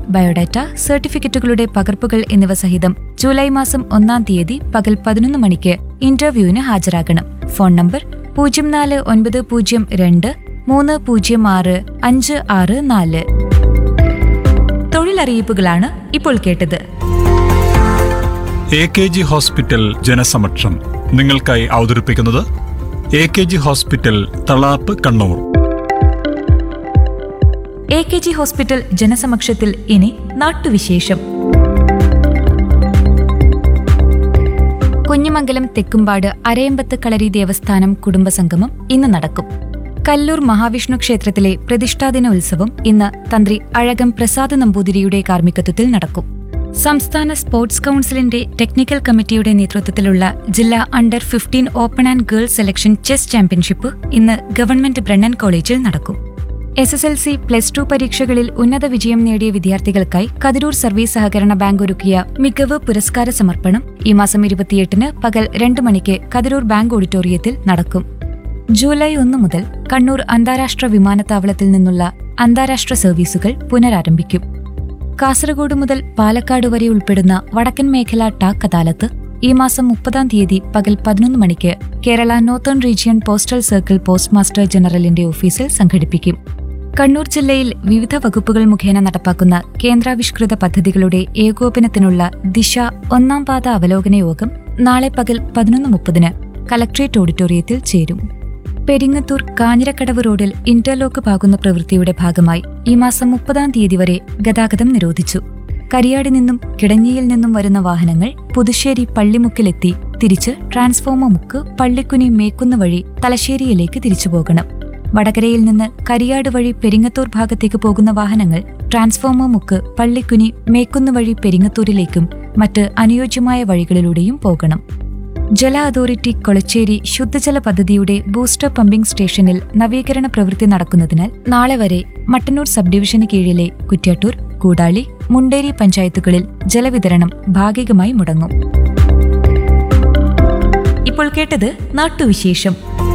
biodata സർട്ടിഫിക്കറ്റുകളുടെ പകർപ്പുകൾ എന്നിവ സഹിതം ജൂലൈ മാസം ഒന്നാം തീയതി പകൽ പതിനൊന്ന് മണിക്ക് ഇന്റർവ്യൂവിന് ഹാജരാകണം ഫോൺ നമ്പർ പൂജ്യം നാല് ഒൻപത് പൂജ്യം രണ്ട് മൂന്ന് പൂജ്യം ആറ് അഞ്ച് ആറ് നാല് തൊഴിലറിയിപ്പുകളാണ് ഇപ്പോൾ കേട്ടത് എ കെ ജി ഹോസ്പിറ്റൽ ജനസമക്ഷം നിങ്ങൾക്കായി അവതരിപ്പിക്കുന്നത് A K G hospital Thalap Kannur A K G hospital ജനസമക്ഷത്തിൽ ഇനി നാട്ടുവിശേഷം കുഞ്ഞിമംഗലം തെക്കുംപാട് അരയമ്പത്ത് കളരി ദേവസ്ഥാനം കുടുംബസംഗമം ഇന്ന് നടക്കും കല്ലൂർ മഹാവിഷ്ണു ക്ഷേത്രത്തിലെ പ്രതിഷ്ഠാദിന ഉത്സവം ഇന്ന് തന്ത്രി അഴകം പ്രസാദ് നമ്പൂതിരിയുടെ കാർമ്മികത്വത്തിൽ നടക്കും സംസ്ഥാന സ്പോർട്സ് കൌൺസിലിന്റെ ടെക്നിക്കൽ കമ്മിറ്റിയുടെ നേതൃത്വത്തിലുള്ള ജില്ലാ under fifteen open and girls selection chess championship ഇന്ന് ഗവൺമെന്റ് ബ്രണ്ണൻ കോളേജിൽ നടക്കും S S L C plus two പരീക്ഷകളിൽ ഉന്നത വിജയം നേടിയ വിദ്യാർത്ഥികൾക്കായി കതിരൂർ സർവീസ് സഹകരണ ബാങ്ക് ഒരുക്കിയ മികവ് പുരസ്കാര സമർപ്പണം ഈ മാസം ഇരുപത്തിയെട്ടിന് പകൽ രണ്ട് മണിക്ക് കതിരൂർ ബാങ്ക് ഓഡിറ്റോറിയത്തിൽ നടക്കും ജൂലൈ ഒന്ന് മുതൽ കണ്ണൂർ അന്താരാഷ്ട്ര വിമാനത്താവളത്തിൽ നിന്നുള്ള അന്താരാഷ്ട്ര സർവീസുകൾ പുനരാരംഭിക്കും കാസർഗോഡ് മുതൽ പാലക്കാട് വരെ ഉൾപ്പെടുന്ന വടക്കൻ മേഖല ടാക് അദാലത്ത് ഈ മാസം മുപ്പതാം തീയതി പകൽ പതിനൊന്ന് മണിക്ക് Kerala northern region postal circle post master ജനറലിന്റെ ഓഫീസിൽ സംഘടിപ്പിക്കും കണ്ണൂർ ജില്ലയിൽ വിവിധ വകുപ്പുകൾ മുഖേന നടപ്പാക്കുന്ന കേന്ദ്രാവിഷ്കൃത പദ്ധതികളുടെ ഏകോപനത്തിനുള്ള ദിശ ഒന്നാം പാത അവലോകന യോഗം നാളെ പകൽ പതിനൊന്ന് മുപ്പതിന് കലക്ട്രേറ്റ് ഓഡിറ്റോറിയത്തിൽ ചേരും പെരിങ്ങത്തൂർ കാഞ്ഞിരക്കടവ് റോഡിൽ ഇന്റർലോക്ക് പാകുന്ന പ്രവൃത്തിയുടെ ഭാഗമായി ഈ മാസം മുപ്പതാം തീയതി വരെ ഗതാഗതം നിരോധിച്ചു കരിയാടി നിന്നും കിടങ്ങിയിൽ നിന്നും വരുന്ന വാഹനങ്ങൾ പുതുശ്ശേരി പള്ളിമുക്കിലെത്തി തിരിച്ച് ട്രാൻസ്ഫോമർ മുക്ക് പള്ളിക്കുനി മേക്കുന്ന് വഴി തലശ്ശേരിയിലേക്ക് തിരിച്ചു പോകണം വടകരയിൽ നിന്ന് കരിയാട് വഴി പെരിങ്ങത്തൂർ ഭാഗത്തേക്ക് പോകുന്ന വാഹനങ്ങൾ ട്രാൻസ്ഫോമർ മുക്ക് പള്ളിക്കുനി മേക്കുന്ന് വഴി പെരിങ്ങത്തൂരിലേക്കും മറ്റ് അനുയോജ്യമായ വഴികളിലൂടെയും പോകണം ജല അതോറിറ്റി കൊളച്ചേരി ശുദ്ധജല പദ്ധതിയുടെ ബൂസ്റ്റർ പമ്പിംഗ് സ്റ്റേഷനിൽ നവീകരണ പ്രവൃത്തി നടക്കുന്നതിനാൽ നാളെ വരെ മട്ടന്നൂർ സബ് ഡിവിഷന് കീഴിലെ കുറ്റ്യാട്ടൂർ കൂടാളി മുണ്ടേരി പഞ്ചായത്തുകളിൽ ജലവിതരണം ഭാഗികമായി മുടങ്ങും ഇപ്പോൾ കേട്ടത് നാട്ടുവിശേഷം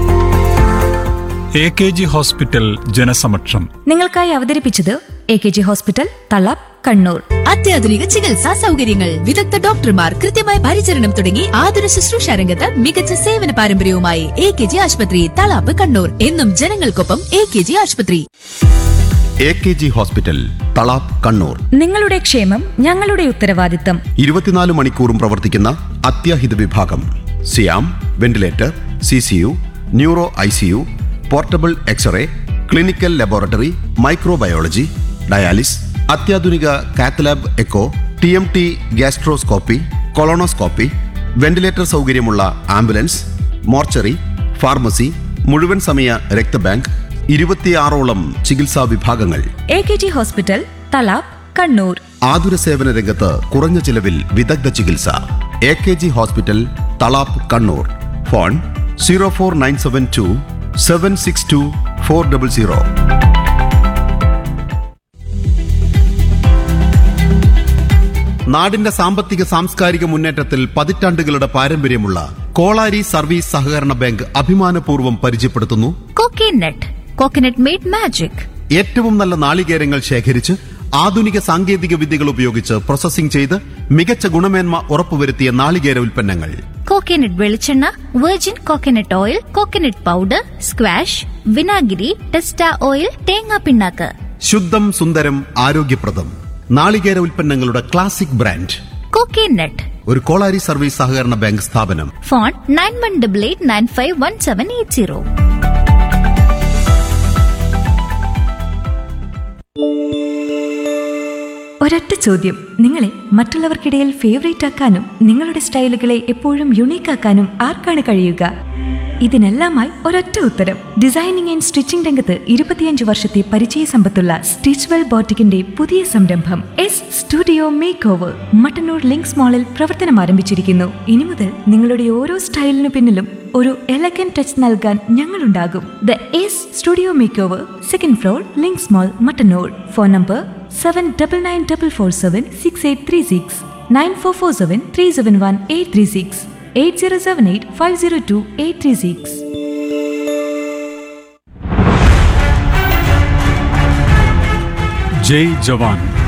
എ കെ ജി ഹോസ്പിറ്റൽ ജനസമക്ഷം നിങ്ങൾക്കായി അവതരിപ്പിച്ചത് A K G hospital Thalap Kannur അത്യാധുനിക ചികിത്സാ സൗകര്യങ്ങൾ വിദഗ്ധ ഡോക്ടർമാർ കൃത്യമായ പരിചരണം തുടങ്ങി ആതുര ശുശ്രൂഷ രംഗത്ത് മികച്ച സേവന പാരമ്പര്യവുമായി എ കെ ജി ആശുപത്രി തളാപ്പ് കണ്ണൂർ എന്നും ജനങ്ങൾക്കൊപ്പം എ കെ ജി ആശുപത്രി A K G hospital Thalap Kannur നിങ്ങളുടെ ക്ഷേമം ഞങ്ങളുടെ ഉത്തരവാദിത്തം ഇരുപത്തിനാല് മണിക്കൂറും പ്രവർത്തിക്കുന്ന അത്യാഹിത വിഭാഗം സിയാം ventilator C C U neuro I C U portable x ray clinical laboratory microbiology dialysis അത്യാധുനിക cath lab echo T M T gastroscopy colonoscopy ventilator സൗകര്യമുള്ള ആംബുലൻസ് മോർച്ചറി ഫാർമസി മുഴുവൻ സമയ രക്തബാങ്ക് ഇരുപത്തിയാറോളം ചികിത്സാ വിഭാഗങ്ങൾ A K G hospital Thalap Kannur ആതുര സേവന രംഗത്ത് കുറഞ്ഞ ചിലവിൽ വിദഗ്ധ ചികിത്സ A K G hospital Thalap Kannur phone zero four nine seven two seven six two four double zero നാടിന്റെ സാമ്പത്തിക സാംസ്കാരിക മുന്നേറ്റത്തിൽ പതിറ്റാണ്ടുകളുടെ പാരമ്പര്യമുള്ള കോളാരി സർവീസ് സഹകരണ ബാങ്ക് അഭിമാനപൂർവ്വം പരിചയപ്പെടുത്തുന്നു കോക്കേനട്ട് കോക്കനട്ട് മെയ്ഡ് മാജിക് ഏറ്റവും നല്ല നാളികേരങ്ങൾ ശേഖരിച്ച് ആധുനിക സാങ്കേതിക വിദ്യകൾ ഉപയോഗിച്ച് പ്രോസസ്സിംഗ് ചെയ്ത് മികച്ച ഗുണമേന്മ ഉറപ്പുവരുത്തിയ നാളികേര ഉൽപ്പന്നങ്ങൾ കോക്കനട്ട് വെളിച്ചെണ്ണ virgin coconut oil coconut powder squash വിനാഗിരി ടെസ്റ്റ ഓയിൽ തേങ്ങാ പിണ്ണാക്ക് ശുദ്ധം സുന്ദരം ആരോഗ്യപ്രദം നാളികേര ഉൽപ്പന്നങ്ങളുടെ ക്ലാസിക് ബ്രാൻഡ് കോക്കനട്ട് ഒരു കോളാരി സർവീസ് സഹകരണ ബാങ്ക് സ്ഥാപനം phone nine one double eight nine five one seven eight zero ഒരൊറ്റ ചോദ്യം നിങ്ങളെ മറ്റുള്ളവർക്കിടയിൽ ഫേവറേറ്റ് ആക്കാനും നിങ്ങളുടെ സ്റ്റൈലുകളെ എപ്പോഴും യുണീക്ക് ആക്കാനും ആർക്കാണ് കഴിയുക ഇതിനെല്ലാമായി ഒരൊറ്റ ഉത്തരം ഡിസൈനിങ് ആൻഡ് സ്റ്റിച്ചിംഗ് രംഗത്ത് ഇരുപത്തിയഞ്ച് വർഷത്തെ പരിചയ സമ്പത്തുള്ള സ്റ്റിച്ച്വെൽ ബോട്ടിക്കിന്റെ പുതിയ സംരംഭം S studio make over Mattannur Links മാളിൽ പ്രവർത്തനം ആരംഭിച്ചിരിക്കുന്നു ഇനി മുതൽ നിങ്ങളുടെ ഓരോ സ്റ്റൈലിനു പിന്നിലും ഒരു എലഗൻ ടച്ച് നൽകാൻ ഞങ്ങളുണ്ടാകും the S studio make over second floor Links mall Mattannur phone number seven double nine double four seven six eight three six nine four four seven three seven one eight three six eight zero seven eight five zero two eight three six ജയ് ജവാൻ